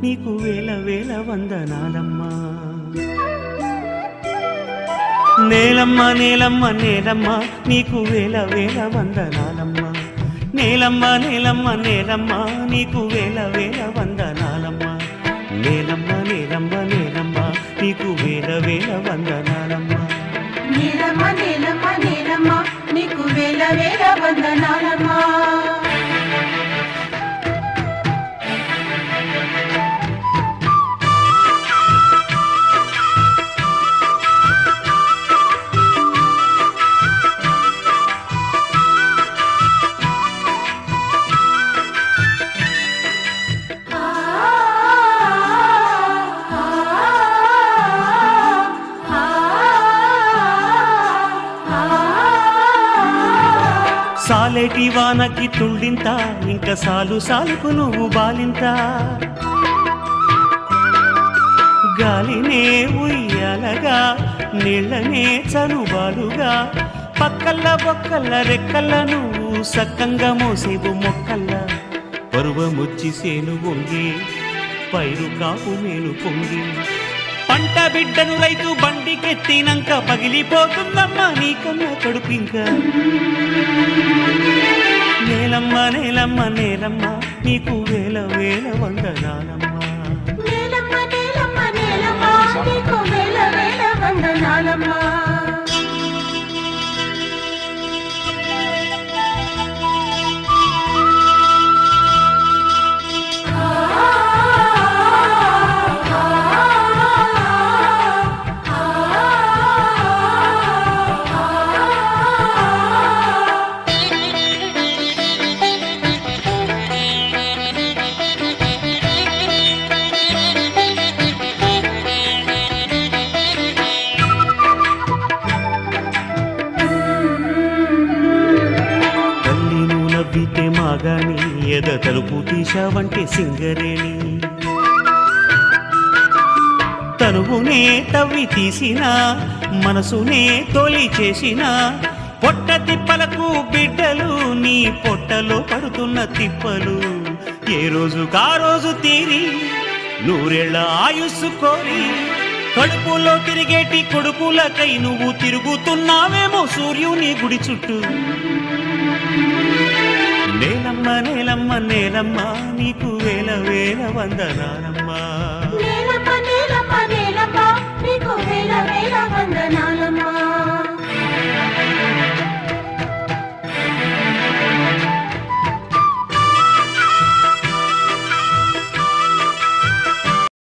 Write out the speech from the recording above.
నీకు వేల వేల వందనాలమ్మా నేలమ్మ నేలమ్మ నేలమ్మ నీకు వేల వేల వందనాలమ్మ నేలమ్మ నేలమ్మ నేలమ్మ నీకు వేల వేల వందనాలమ్మ నేలమ్మ నేలమ్మ నేలమ్మ నీకు వేల వేల వందనాలమ్మ నీలమ్మ నీలమ్మ నీలమ్మ నీకు వేల వేల వందనాలమ్మా సాలేటి వానకి తుళ్ళింత ఇంకా సాలు సాలుకు నువ్వు బాలింత గాలినే ఉయ్యాలగా నీళ్ళనే చనుబాలుగా పక్కల్ల బొక్కల్ల రెక్కల్ల నువ్వు సక్కంగా మోసేవు మొక్కల్ల పరువముచ్చి సేను వంగి పైరు కాపు మేలు పొంగి పంట బిడ్డను రైతు బండికెత్తినంక పగిలిపోతుందమ్మా నీకన్నా కడుపింకా నేలమ్మ నేలమ్మ నేలమ్మ నీకు వేల వేల వందనాలమ్మా నీలమ్మ నీలమ్మ నీలమ్మ నీకు వేల వేల వందనాలమ్మా తల్లి నువ్వు నవ్వితే మాగాని ఎద తలుపు తీశావంటే సింగరేణి తనువునే తవ్వి తీసిన మనసునే తొలి చేసిన పొట్ట తిప్పలకు బిడ్డలు నీ పొట్టలో పడుతున్న తిప్పలు ఏ రోజు కా రోజు తీరి నూరేళ్ల ఆయుస్సు కోరి కడుపులో తిరిగేటి కొడుకులకై నువ్వు తిరుగుతున్నావేమో సూర్యుని గుడి చుట్టూ నేలమ్మ నేలమ్మ నేలమ్మ నీకు వేల వేల వందనాలమ్మా నీలమ్మ నీలమ్మ నీలమ్మ నీకు వేల వేల వందనాలమ్మా